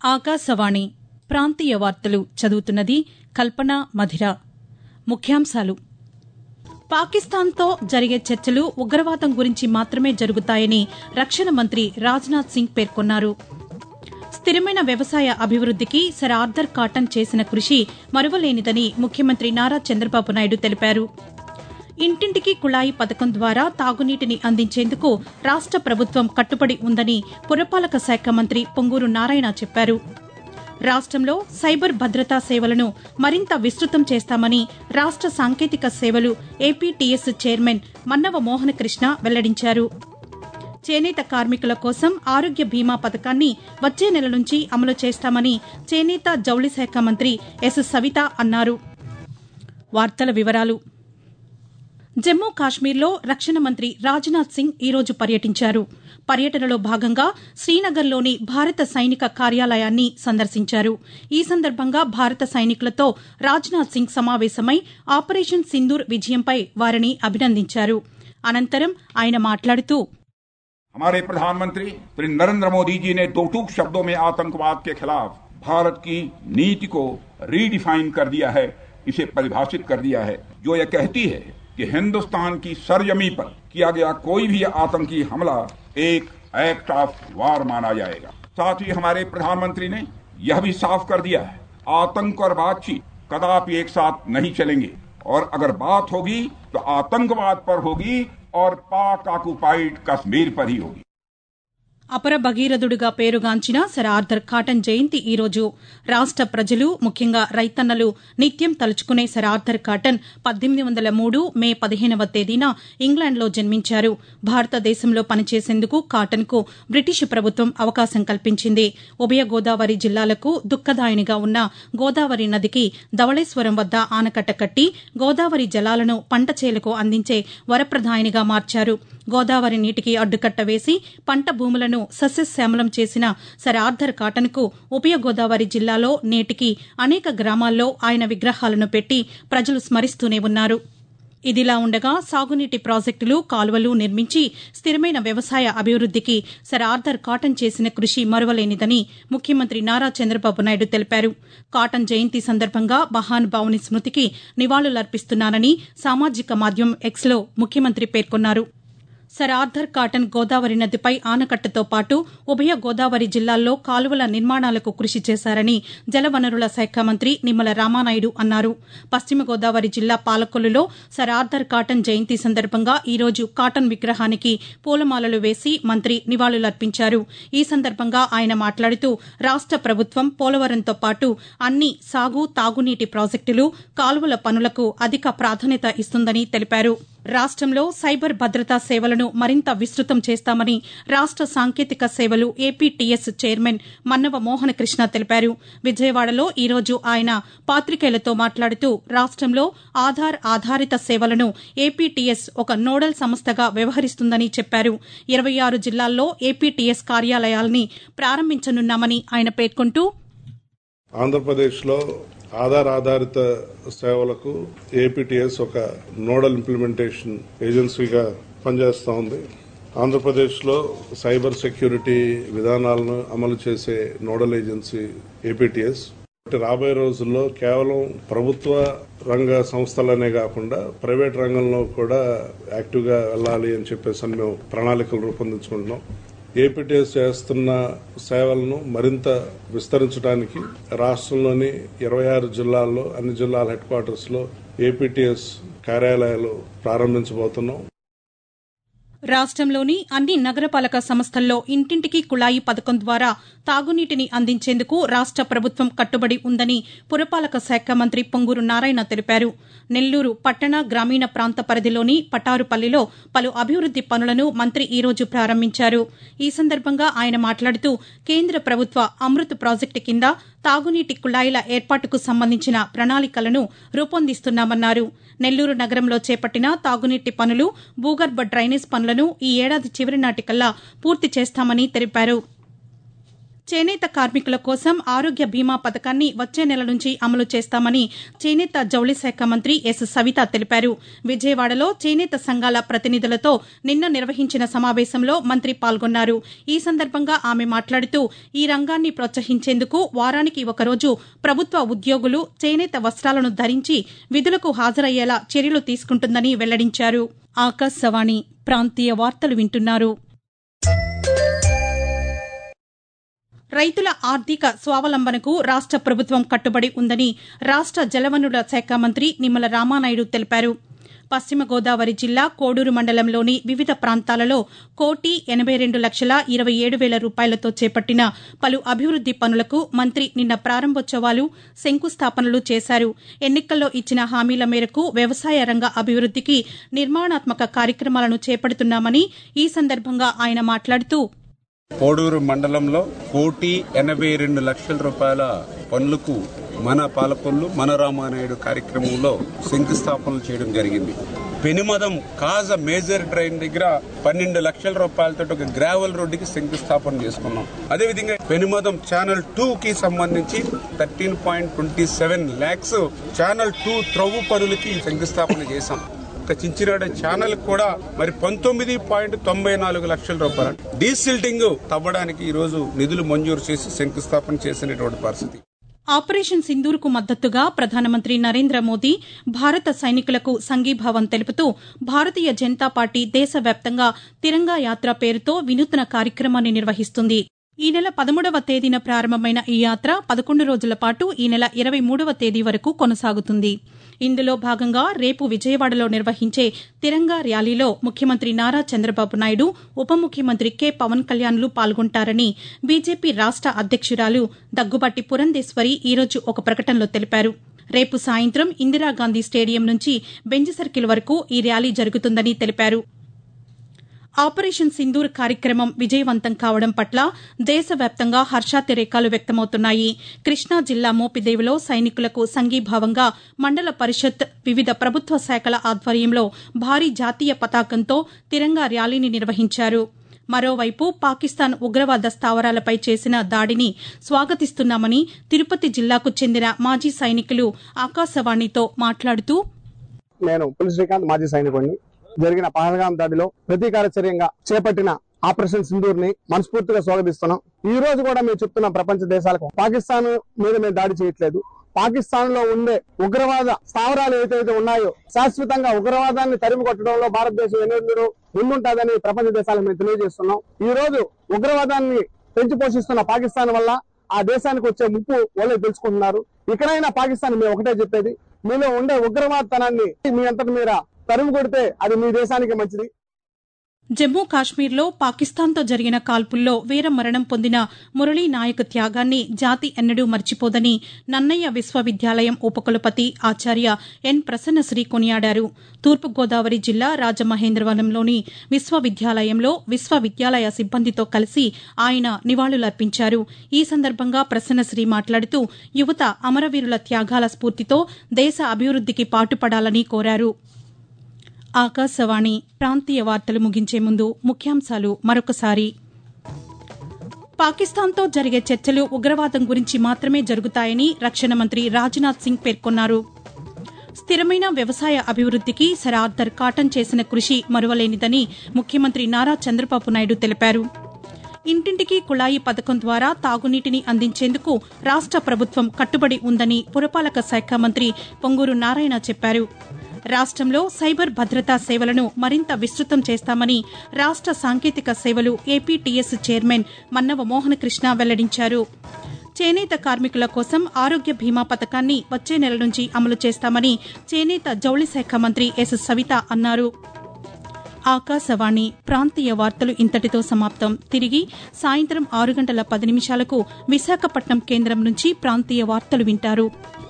ఆకాశవాణి ప్రాంతీయ వార్తలు చదువుతున్నది కల్పన మధిర ముఖ్యాంశాలు పాకిస్తాన్తో జరిగే చర్చలు ఉగ్రవాదం గురించి మాత్రమే జరుగుతాయని రక్షణ మంత్రి రాజ్నాథ్ సింగ్ పేర్కొన్నారు స్థిరమైన వ్యవసాయ అభివృద్దికి సర్ ఆర్థర్ కాటన్ చేసిన కృషి మరువలేనిదని ముఖ్యమంత్రి నారా చంద్రబాబు నాయుడు తెలిపారు ఇంటింటికి కుళాయి పథకం ద్వారా తాగునీటిని అందించేందుకు రాష్ట ప్రభుత్వం కట్టుబడి ఉందని పురపాలక శాఖ మంత్రి పొంగూరు నారాయణ చెప్పారు రాష్టంలో సైబర్ భద్రతా సేవలను మరింత విస్తృతం చేస్తామని రాష్ట సాంకేతిక సేవలు ఏపీటీఎస్ చైర్మన్ మన్నవ మోహనకృష్ణ వెల్లడించారు చేనేత కార్మికుల కోసం ఆరోగ్య బీమా పథకాన్ని వచ్చే నెల నుంచి అమలు చేస్తామని చేనేత జౌళి శాఖ మంత్రి ఎస్ సవిత అన్నారు వార్తల వివరాలు జమ్మూ కాశ్మీర్లో రక్షణ మంత్రి రాజ్నాథ్ సింగ్ ఈరోజు పర్యటించారు పర్యటనలో భాగంగా శ్రీనగర్లోని భారత సైనిక కార్యాలయాన్ని సందర్శించారు ఈ సందర్భంగా భారత సైనికులతో రాజ్నాథ్ సింగ్ సమావేశమై ఆపరేషన్ సింధూర్ విజయంపై వారిని అభినందించారు అనంతరం ఆయన మాట్లాడుతూ हमारे प्रधानमंत्री श्री नरेंद्र मोदी जी ने दो टूक शब्दों में आतंकवाद के खिलाफ भारत की नीति को रीडिफाइन कर दिया है इसे परिभाषित कर दिया है जो यह कहती है कि हिंदुस्तान की सरजमी पर किया गया कोई भी आतंकी हमला एक एक्ट ऑफ वार माना जाएगा साथ ही हमारे प्रधानमंत्री ने यह भी साफ कर दिया है आतंक और बातचीत कदापि एक साथ नहीं चलेंगे और अगर बात होगी तो आतंकवाद पर होगी और पाक ऑक्युपाइड कश्मीर पर ही होगी అపర భగీరథుడిగా పేరుగాంచిన సర్ ఆర్థర్ కాటన్ జయంతి ఈరోజు రాష్ట ప్రజలు ముఖ్యంగా రైతన్నలు నిత్యం తలుచుకునే సర్ ఆర్థర్ కాటన్ పద్దెనిమిది వందల మూడు మే పదిహేనవ తేదీన ఇంగ్లాండ్లో జన్మించారు భారతదేశంలో పనిచేసేందుకు కాటన్కు బ్రిటిష్ ప్రభుత్వం అవకాశం కల్పించింది ఉభయ గోదావరి జిల్లాలకు దుఃఖదాయినిగా ఉన్న గోదావరి నదికి ధవళేశ్వరం వద్ద ఆనకట్ట కట్టి గోదావరి జలాలను పంట చేలకు అందించే వరప్రదాయినిగా మార్చారు గోదావరి నీటికి అడ్డుకట్ట వేసి పంట భూములను సస్యశ్యామలం చేసిన సర్ ఆర్థర్ కాటన్కు ఉభయ గోదావరి జిల్లాలో నేటికి అనేక గ్రామాల్లో ఆయన విగ్రహాలను పెట్టి ప్రజలు స్మరిస్తూనే ఉన్నారు ఇదిలా ఉండగా సాగునీటి ప్రాజెక్టులు కాలువలు నిర్మించి స్థిరమైన వ్యవసాయ అభివృద్దికి సర్ ఆర్థర్ కాటన్ చేసిన కృషి మరువలేనిదని ముఖ్యమంత్రి నారా చంద్రబాబు నాయుడు తెలిపారు కాటన్ జయంతి సందర్భంగా మహానుభావుని స్మృతికి నివాళులర్పిస్తున్నానని సామాజిక మాధ్యమం ఎక్స్లో ముఖ్యమంత్రి పేర్కొన్నారు సర్ ఆర్థర్ కాటన్ గోదావరి నదిపై ఆనకట్టతో పాటు ఉభయ గోదావరి జిల్లాల్లో కాలువల నిర్మాణాలకు కృషి చేశారని జలవనరుల శాఖ మంత్రి నిమ్మల రామానాయుడు అన్నారు పశ్చిమ గోదావరి జిల్లా పాలకొల్లులో సర్ ఆర్థర్ కాటన్ జయంతి సందర్భంగా ఈరోజు కాటన్ విగ్రహానికి పూలమాలలు వేసి మంత్రి నివాళులర్పించారు ఈ సందర్భంగా ఆయన మాట్లాడుతూ రాష్ట ప్రభుత్వం పోలవరంతో పాటు అన్ని సాగు తాగునీటి ప్రాజెక్టులు కాలువల పనులకు అధిక ప్రాధాన్యత ఇస్తుందని తెలిపారు రాష్టంలో సైబర్ భద్రతా సేవలను మరింత విస్తృతం చేస్తామని రాష్ట సాంకేతిక సేవలు ఏపీటీఎస్ చైర్మన్ మన్నవ మోహనకృష్ణ తెలిపారు విజయవాడలో ఈరోజు ఆయన పాతికేయులతో మాట్లాడుతూ రాష్టంలో ఆధార్ ఆధారిత సేవలను ఏపీటీఎస్ ఒక నోడల్ సంస్థగా వ్యవహరిస్తుందని చెప్పారు ఇరవై ఆరు జిల్లాల్లో ఏపీటీఎస్ కార్యాలయాల్ని ప్రారంభించనున్నామని ఆయన పేర్కొంటూ ఆంధ్రప్రదేశ్లో ఆధార్ ఆధారిత సేవలకు ఏపీటీఎస్ ఒక నోడల్ ఇంప్లిమెంటేషన్ ఏజెన్సీగా పనిచేస్తూ ఉంది ఆంధ్రప్రదేశ్లో సైబర్ సెక్యూరిటీ విధానాలను అమలు చేసే నోడల్ ఏజెన్సీ ఏపీటీఎస్ రాబోయే రోజుల్లో కేవలం ప్రభుత్వ రంగ సంస్థలనే కాకుండా ప్రైవేట్ రంగంలో కూడా యాక్టివ్గా వెళ్ళాలి అని చెప్పేసి అని మేము ప్రణాళికలు రూపొందించుకుంటున్నాం ఏపీటీఎస్ చేస్తున్న సేవలను మరింత విస్తరించడానికి రాష్ట్రంలోని ఇరవై ఆరు జిల్లాల్లో అన్ని జిల్లాల హెడ్ క్వార్టర్స్ లో ఏపీటీఎస్ కార్యాలయాలు ప్రారంభించబోతున్నాం రాష్టంలోని అన్ని నగరపాలక సంస్థల్లో ఇంటింటికి కుళాయి పథకం ద్వారా తాగునీటిని అందించేందుకు రాష్ట ప్రభుత్వం కట్టుబడి ఉందని పురపాలక శాఖ మంత్రి పొంగూరు నారాయణ తెలిపారు నెల్లూరు పట్టణ గ్రామీణ ప్రాంత పరిధిలోని పటారుపల్లిలో పలు అభివృద్ది పనులను మంత్రి ఈరోజు ప్రారంభించారు ఈ సందర్భంగా ఆయన మాట్లాడుతూ కేంద్ర ప్రభుత్వ అమృత్ ప్రాజెక్టు కింద తాగునీటి కుళాయిల ఏర్పాటుకు సంబంధించిన ప్రణాళికలను రూపొందిస్తున్నామన్నారు నెల్లూరు నగరంలో చేపట్టిన తాగునీటి పనులు భూగర్భ డ్రైనేజ్ పనులను ఈ ఏడాది చివరి నాటికల్లా పూర్తి చేస్తామని తెలిపారు చేనేత కార్మికుల కోసం ఆరోగ్య బీమా పథకాన్ని వచ్చే నెల నుంచి అమలు చేస్తామని చేనేత జౌళి శాఖ మంత్రి ఎస్ సవిత తెలిపారు విజయవాడలో చేనేత సంఘాల ప్రతినిధులతో నిన్న నిర్వహించిన సమావేశంలో మంత్రి పాల్గొన్నారు ఈ సందర్భంగా ఆమె మాట్లాడుతూ ఈ రంగాన్ని ప్రోత్సహించేందుకు వారానికి ఒకరోజు ప్రభుత్వ ఉద్యోగులు చేనేత వస్త్రాలను ధరించి విధులకు హాజరయ్యేలా చర్యలు తీసుకుంటుందని వెల్లడించారు ఆకాశవాణి ప్రాంతీయ వార్తలు వింటున్నారు రైతుల ఆర్థిక స్వావలంబనకు రాష్ట ప్రభుత్వం కట్టుబడి ఉందని రాష్ట జలవనరుల శాఖ మంత్రి నిమ్మల రామానాయుడు తెలిపారు పశ్చిమ గోదావరి జిల్లా కోడూరు మండలంలోని వివిధ ప్రాంతాలలో కోటి ఎనబై రెండు లక్షల ఇరవై ఏడు వేల రూపాయలతో చేపట్టిన పలు అభివృద్ది పనులకు మంత్రి నిన్న ప్రారంభోత్సవాలు శంకుస్థాపనలు చేశారు ఎన్నికల్లో ఇచ్చిన హామీల మేరకు వ్యవసాయ రంగ అభివృద్దికి నిర్మాణాత్మక కార్యక్రమాలను చేపడుతున్నామని ఈ సందర్భంగా ఆయన మాట్లాడుతూ కోడూరు మండలంలో కోటి ఎనభై రెండు లక్షల రూపాయల పనులకు మన పాలకొల్లు మన రామానాయుడు కార్యక్రమంలో శంకుస్థాపనలు చేయడం జరిగింది పెనుమదం కాజ మేజర్ ట్రైన్ దగ్గర పన్నెండు లక్షల రూపాయలతో ఒక గ్రావెల్ రోడ్డుకి శంకుస్థాపన చేసుకున్నాం అదేవిధంగా పెనుమదం ఛానల్ టూ కి సంబంధించి thirteen point twenty seven lakhs channel two త్రవ్వు పనులకి శంకుస్థాపన చేశాం ఒక చించినాడ ఛానల్ కూడా మరి పంతొమ్మిది పాయింట్ తొంభై నాలుగు లక్షల రూపాయలు డీసిల్టింగ్ తవ్వడానికి ఈ రోజు నిధులు మంజూరు చేసి శంకుస్థాపన చేసినటువంటి పరిస్థితి ఆపరేషన్ సింధూర్కు మద్దతుగా ప్రధానమంత్రి నరేంద్ర మోదీ భారత సైనికులకు సంఘీభావం తెలుపుతూ భారతీయ జనతా పార్టీ దేశవ్యాప్తంగా తిరంగా యాత్ర పేరుతో వినూత్న కార్యక్రమాన్ని నిర్వహిస్తుంది ఈ నెల పదమూడవ తేదీన ప్రారంభమైన ఈ యాత్ర పదకొండు రోజుల పాటు ఈ నెల ఇరవై మూడవ తేదీ వరకు కొనసాగుతుంది ఇందులో భాగంగా రేపు విజయవాడలో నిర్వహించే తిరంగా ర్యాలీలో ముఖ్యమంత్రి నారా చంద్రబాబు నాయుడు ఉప ముఖ్యమంత్రి కె పవన్ కళ్యాణ్లు పాల్గొంటారని బీజేపీ రాష్ట అధ్యక్షురాలు దగ్గుబాటి పురంధేశ్వరి ఈరోజు ఒక ప్రకటనలో తెలిపారు రేపు సాయంత్రం ఇందిరాగాంధీ స్టేడియం నుంచి బెంజ్ సర్కిల్ వరకు ఈ ర్యాలీ జరుగుతుందని తెలిపారు ఆపరేషన్ సింధూర్ కార్యక్రమం విజయవంతం కావడం పట్ల దేశవ్యాప్తంగా హర్షాతిరేకాలు వ్యక్తమవుతున్నాయి కృష్ణా జిల్లా మోపిదేవిలో సైనికులకు సంఘీభావంగా మండల పరిషత్ వివిధ ప్రభుత్వ శాఖల ఆధ్వర్యంలో భారీ జాతీయ పతాకంతో తిరంగా ర్యాలీని నిర్వహించారు మరోవైపు పాకిస్తాన్ ఉగ్రవాద స్థావరాలపై చేసిన దాడిని స్వాగతిస్తున్నామని తిరుపతి జిల్లాకు చెందిన మాజీ సైనికులు ఆకాశవాణితో మాట్లాడుతూ నేను పులి శ్రీకాంత్ మాజీ సైనికుడిని జరిగిన పహల్గాం దాడిలో ప్రతీకార చర్యంగా చేపట్టిన ఆపరేషన్ సింధూర్ ని మనస్ఫూర్తిగా స్వాగతిస్తున్నాం ఈ రోజు కూడా మేము చెప్తున్నాం ప్రపంచ దేశాలకు పాకిస్తాన్ మీద మేము దాడి చేయట్లేదు పాకిస్తాన్ లో ఉండే ఉగ్రవాద స్థావరాలు ఏదైతే ఉన్నాయో శాశ్వతంగా ఉగ్రవాదాన్ని తరిమి కొట్టడంలో భారతదేశం ఎన్నెందుకు ముందుంటుందని ప్రపంచ దేశాలకు మేము తెలియజేస్తున్నాం ఈ రోజు ఉగ్రవాదాన్ని పెంచి పోషిస్తున్న పాకిస్తాన్ వల్ల ఆ దేశానికి వచ్చే ముప్పు వాళ్ళే తెలుసుకుంటున్నారు ఇకనైనా పాకిస్తాన్ మేము ఒకటే చెప్పేది మీలో ఉండే ఉగ్రవాదతనాన్ని మీ అంతటి మీర తరిమి కొడితే అది మీ దేశానికి మంచిది జమ్మూ కాశ్మీర్లో పాకిస్తాన్తో జరిగిన కాల్పుల్లో వీరమరణం పొందిన మురళీ నాయక్ త్యాగాన్ని జాతి ఎన్నడూ మర్చిపోదని నన్నయ్య విశ్వవిద్యాలయం ఉపకులపతి ఆచార్య ఎన్ ప్రసన్నశ్రీ కొనియాడారు తూర్పుగోదావరి జిల్లా రాజమహేంద్రవరంలోని విశ్వవిద్యాలయంలో విశ్వవిద్యాలయ సిబ్బందితో కలిసి ఆయన నివాళులర్పించారు ఈ సందర్భంగా ప్రసన్నశ్రీ మాట్లాడుతూ యువత అమరవీరుల త్యాగాల స్ఫూర్తితో దేశ అభివృద్దికి పాటుపడాలని కోరారు ఆకాశవాణి ప్రాంతీయ వార్తలు ముగించే ముందు ముఖ్యాంశాలు మరొకసారి పాకిస్తాన్తో జరిగే చర్చలు ఉగ్రవాదం గురించి మాత్రమే జరుగుతాయని రక్షణ మంత్రి రాజ్నాథ్ సింగ్ పేర్కొన్నారు స్థిరమైన వ్యవసాయ అభివృద్దికి సర్ ఆర్థర్ కాటన్ చేసిన కృషి మరువలేనిదని ముఖ్యమంత్రి నారా చంద్రబాబు నాయుడు తెలిపారు ఇంటింటికి కుళాయి పథకం ద్వారా తాగునీటిని అందించేందుకు రాష్ట ప్రభుత్వం కట్టుబడి ఉందని పురపాలక శాఖ మంత్రి పొంగూరు నారాయణ చెప్పారు రాష్టంలో సైబర్ భద్రతా సేవలను మరింత విస్తృతం చేస్తామని రాష్ట సాంకేతిక సేవలు ఏపీటీఎస్ చైర్మన్ మన్నవ మోహనకృష్ణ వెల్లడించారు చేనేత కార్మికుల కోసం ఆరోగ్య బీమా పథకాన్ని వచ్చే నెల నుంచి అమలు చేస్తామని చేనేత జౌళి శాఖ మంత్రి ఎస్ సవిత అన్నారు ఆకాశవాణి ప్రాంతీయ వార్తలు ఇంతటితో సమాప్తం తిరిగి సాయంత్రం ఆరు గంటల పది నిమిషాలకు విశాఖపట్నం కేంద్రం నుంచి ప్రాంతీయ వార్తలు వింటారు